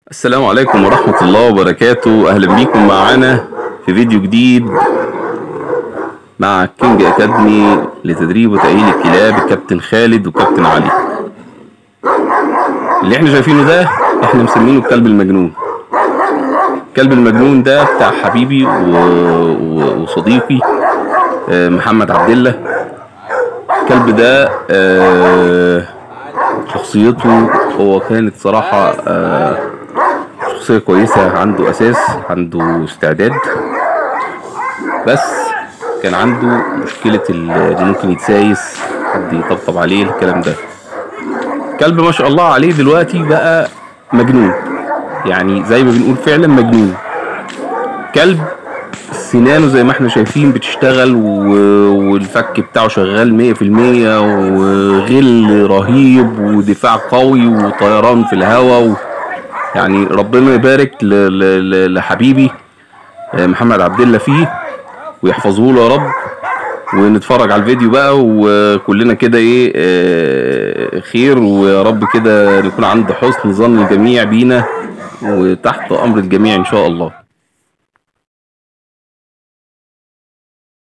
السلام عليكم ورحمة الله وبركاته أهلا بيكم معانا في فيديو جديد مع كينج أكاديمي لتدريب وتأهيل الكلاب الكابتن خالد وكابتن علي اللي احنا شايفينه ده احنا مسمينه الكلب المجنون الكلب المجنون ده بتاع حبيبي و... و... وصديقي آه، محمد عبد الله الكلب ده آه، شخصيته هو كانت صراحة آه، شخصية كويسة عنده أساس عنده استعداد بس كان عنده مشكلة ال- إن ممكن يتسايس حد يطبطب عليه الكلام ده كلب ما شاء الله عليه دلوقتي بقى مجنون يعني زي ما بنقول فعلا مجنون كلب سنانه زي ما احنا شايفين بتشتغل و- والفك بتاعه شغال مية في المية وغل رهيب ودفاع قوي وطيران في الهواء و... يعني ربنا يبارك ل... ل... ل... لحبيبي آه، محمد عبد الله فيه ويحفظه له يا رب ونتفرج على الفيديو بقى وكلنا كده ايه آه، خير ويا رب كده نكون عند حسن ظن الجميع بينا وتحت امر الجميع ان شاء الله